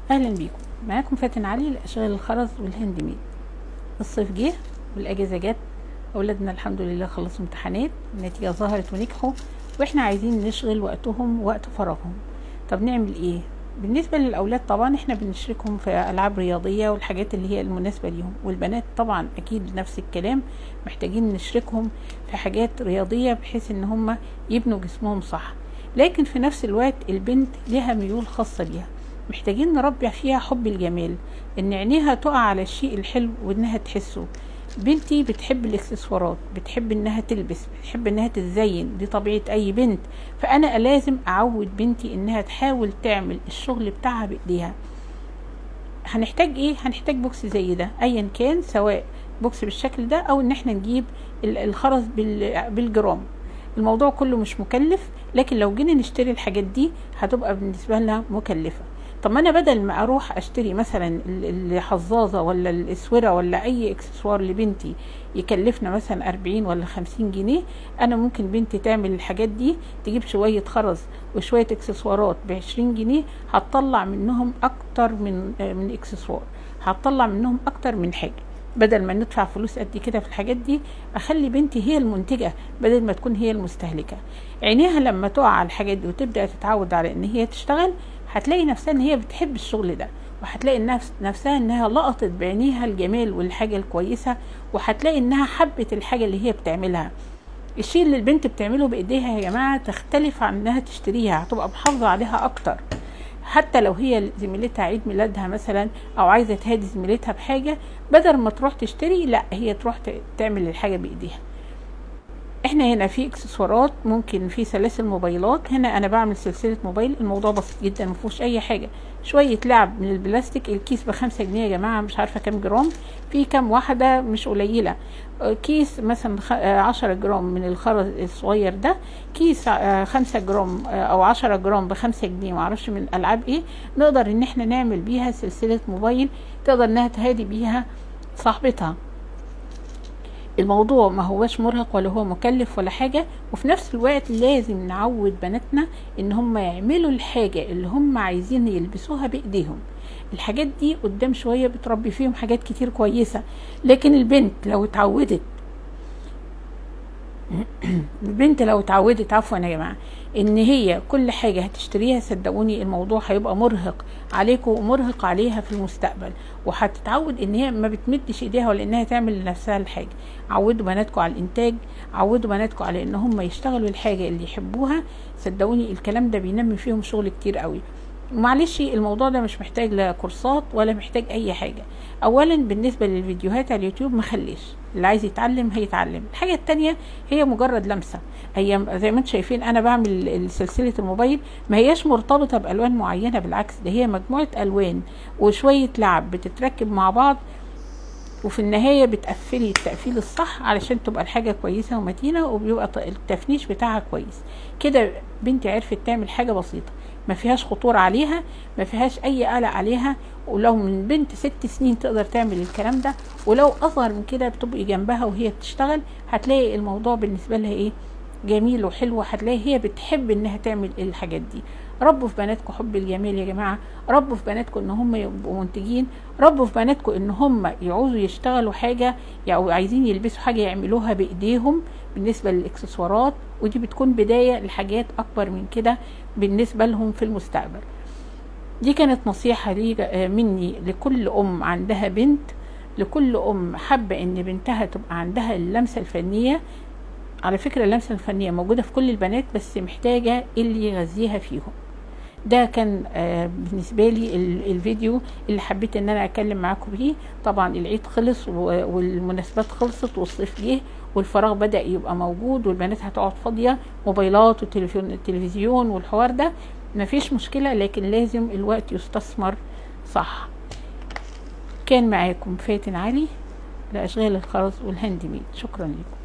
اهلا بيكم معاكم فاتن علي لاشغال الخرز والهاند ميد الصيف جه والاجازه جت اولادنا الحمد لله خلصوا امتحانات النتيجه ظهرت ونجحوا واحنا عايزين نشغل وقتهم وقت فراغهم طب نعمل ايه بالنسبة للأولاد طبعا احنا بنشركهم في ألعاب رياضية والحاجات اللي هي المناسبة ليهم والبنات طبعا أكيد نفس الكلام محتاجين نشركهم في حاجات رياضية بحيث ان هم يبنوا جسمهم صح لكن في نفس الوقت البنت لها ميول خاصة بيها محتاجين نربي فيها حب الجمال ان عينيها تقع على الشيء الحلو وانها تحسه بنتي بتحب الاكسسوارات بتحب انها تلبس بتحب انها تتزين دي طبيعة اي بنت فانا لازم اعود بنتي انها تحاول تعمل الشغل بتاعها بايديها هنحتاج ايه هنحتاج بوكس زي ده ايا كان سواء بوكس بالشكل ده او ان احنا نجيب الخرز بالجرام الموضوع كله مش مكلف لكن لو جينا نشتري الحاجات دي هتبقى بالنسبة لنا مكلفة طب ما انا بدل ما اروح اشتري مثلا الحظاظه ولا الاسوره ولا اي اكسسوار لبنتي يكلفنا مثلا 40 ولا 50 جنيه انا ممكن بنتي تعمل الحاجات دي تجيب شويه خرز وشويه اكسسوارات ب 20 جنيه هتطلع منهم اكتر من من اكسسوار هتطلع منهم اكتر من حاجه بدل ما ندفع فلوس قد كده في الحاجات دي اخلي بنتي هي المنتجه بدل ما تكون هي المستهلكه عينيها لما تقع على الحاجات دي وتبدا تتعود على ان هي تشتغل هتلاقي نفسها ان هي بتحب الشغل ده وهتلاقي نفس نفسها انها لقطت بعينيها الجمال والحاجه الكويسه وهتلاقي انها حبت الحاجه اللي هي بتعملها الشيء اللي البنت بتعمله بايديها يا جماعه تختلف عن انها تشتريها هتبقى محافظه عليها اكتر حتى لو هي زميلتها عيد ميلادها مثلا او عايزه تهادي زميلتها بحاجه بدل ما تروح تشتري لا هي تروح تعمل الحاجه بايديها احنا هنا في اكسسوارات ممكن في سلاسل موبايلات هنا انا بعمل سلسله موبايل الموضوع بسيط جدا ما فيهوش اي حاجه شويه لعب من البلاستيك الكيس بخمسة جنيه يا جماعه مش عارفه كام جرام في كام واحده مش قليله كيس مثلا عشرة جرام من الخرز الصغير ده كيس خمسة جرام او عشرة جرام بخمسة جنيه معرفش من العاب ايه نقدر ان احنا نعمل بيها سلسله موبايل تقدر انها تهادي بيها صاحبتها الموضوع ما هوش مرهق ولا هو مكلف ولا حاجة وفي نفس الوقت لازم نعود بناتنا ان هم يعملوا الحاجة اللي هم عايزين يلبسوها بايديهم الحاجات دي قدام شوية بتربي فيهم حاجات كتير كويسة لكن البنت لو اتعودت البنت لو اتعودت عفوا يا جماعه ان هي كل حاجه هتشتريها صدقوني الموضوع هيبقى مرهق عليكم ومرهق عليها في المستقبل وهتتعود ان هي ما بتمدش ايديها ولا انها تعمل لنفسها الحاجه عودوا بناتكم على الانتاج عودوا بناتكم على ان هم يشتغلوا الحاجه اللي يحبوها صدقوني الكلام ده بينمي فيهم شغل كتير قوي معلش الموضوع ده مش محتاج لا كورسات ولا محتاج اي حاجه اولا بالنسبه للفيديوهات على اليوتيوب مخليش اللي عايز يتعلم هيتعلم الحاجه التانية هي مجرد لمسه هي زي ما انتم شايفين انا بعمل سلسله الموبايل ما هياش مرتبطه بالوان معينه بالعكس ده هي مجموعه الوان وشويه لعب بتتركب مع بعض وفي النهاية بتقفلي التقفيل الصح علشان تبقى الحاجة كويسة ومتينة وبيبقى التفنيش بتاعها كويس كده بنتي عرفت تعمل حاجة بسيطة ما فيهاش خطورة عليها ما فيهاش أي قلق عليها ولو من بنت ست سنين تقدر تعمل الكلام ده ولو أصغر من كده بتبقي جنبها وهي بتشتغل هتلاقي الموضوع بالنسبة لها إيه جميل وحلو هتلاقي هي بتحب إنها تعمل الحاجات دي ربوا في بناتكم حب الجمال يا جماعه ربوا في بناتكم ان هم يبقوا منتجين ربوا في بناتكم ان هم يعوزوا يشتغلوا حاجه او عايزين يلبسوا حاجه يعملوها بايديهم بالنسبه للاكسسوارات ودي بتكون بدايه لحاجات اكبر من كده بالنسبه لهم في المستقبل دي كانت نصيحه لي مني لكل ام عندها بنت لكل ام حابه ان بنتها تبقى عندها اللمسه الفنيه على فكرة اللمسة الفنية موجودة في كل البنات بس محتاجة اللي يغذيها فيهم ده كان آه بالنسبة لي الفيديو اللي حبيت ان انا اتكلم معاكم بيه طبعا العيد خلص والمناسبات خلصت والصيف جه والفراغ بدأ يبقى موجود والبنات هتقعد فاضية موبايلات والتلفزيون والحوار ده مفيش مشكلة لكن لازم الوقت يستثمر صح كان معاكم فاتن علي لأشغال الخرز والهاند ميد شكرا لكم